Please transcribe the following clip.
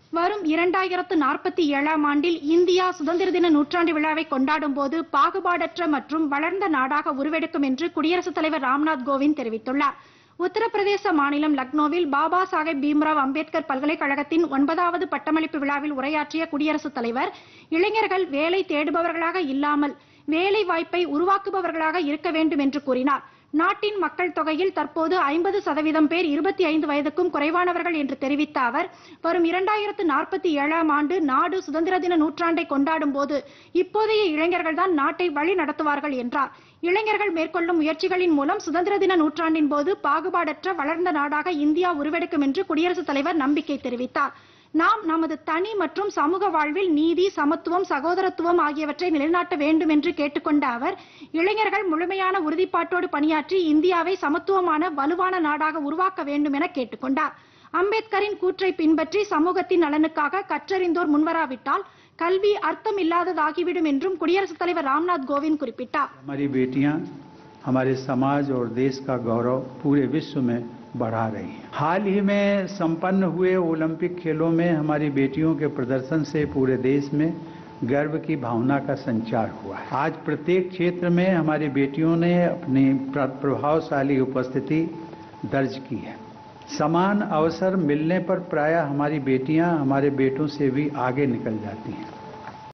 வரும் இரண்டாயிரத்து நாற்பத்தி ஏழாம் ஆண்டில் இந்தியா சுதந்திர தின நூற்றாண்டு விழாவை கொண்டாடும் போது பாகுபாடற்ற மற்றும் வளர்ந்த நாடாக உருவெடுக்கும் என்று குடியரசுத் தலைவர் ராம்நாத் கோவிந்த் தெரிவித்துள்ளார் உத்தரப்பிரதேச மாநிலம் லக்னோவில் பாபா சாஹேப் பீம்ராவ் அம்பேத்கர் பல்கலைக்கழகத்தின் ஒன்பதாவது பட்டமளிப்பு விழாவில் உரையாற்றிய குடியரசுத் தலைவர் இளைஞர்கள் வேலை தேடுபவர்களாக இல்லாமல் வேலை வாய்ப்பை உருவாக்குபவர்களாக இருக்க வேண்டும் என்று கூறினார் நாட்டின் மக்கள் தொகையில் தற்போது ஐம்பது சதவீதம் பேர் இருபத்தி ஐந்து வயதுக்கும் குறைவானவர்கள் என்று தெரிவித்த அவர் வரும் இரண்டாயிரத்து நாற்பத்தி ஏழாம் ஆண்டு நாடு சுதந்திர தின நூற்றாண்டை கொண்டாடும் போது இப்போதைய இளைஞர்கள் தான் நாட்டை வழி நடத்துவார்கள் என்றார் இளைஞர்கள் மேற்கொள்ளும் முயற்சிகளின் மூலம் சுதந்திர தின நூற்றாண்டின் போது பாகுபாடற்ற வளர்ந்த நாடாக இந்தியா உருவெடுக்கும் என்று குடியரசுத் தலைவர் நம்பிக்கை தெரிவித்தார் நாம் நமது தனி மற்றும் சமூக வாழ்வில் நீதி சமத்துவம் சகோதரத்துவம் ஆகியவற்றை நிலைநாட்ட வேண்டும் என்று கேட்டுக்கொண்ட அவர் இளைஞர்கள் முழுமையான உறுதிப்பாட்டோடு பணியாற்றி இந்தியாவை சமத்துவமான வலுவான நாடாக உருவாக்க வேண்டும் என கேட்டுக்கொண்டார் அம்பேத்கரின் கூற்றை பின்பற்றி சமூகத்தின் நலனுக்காக கற்றறிந்தோர் முன்வராவிட்டால் கல்வி அர்த்தம் இல்லாததாகிவிடும் என்றும் குடியரசுத் தலைவர் ராம்நாத் கோவிந்த் குறிப்பிட்டார் हमारी बेटियां हमारे समाज और देश का गौरव पूरे विश्व में बढ़ा रही हैं हाल ही में संपन्न हुए ओलंपिक खेलों में हमारी बेटियों के प्रदर्शन से पूरे देश में गर्व की भावना का संचार हुआ है आज प्रत्येक क्षेत्र में हमारी बेटियों ने अपनी प्र- प्रभावशाली उपस्थिति दर्ज की है समान अवसर मिलने पर प्रायः हमारी बेटियां हमारे बेटों से भी आगे निकल जाती हैं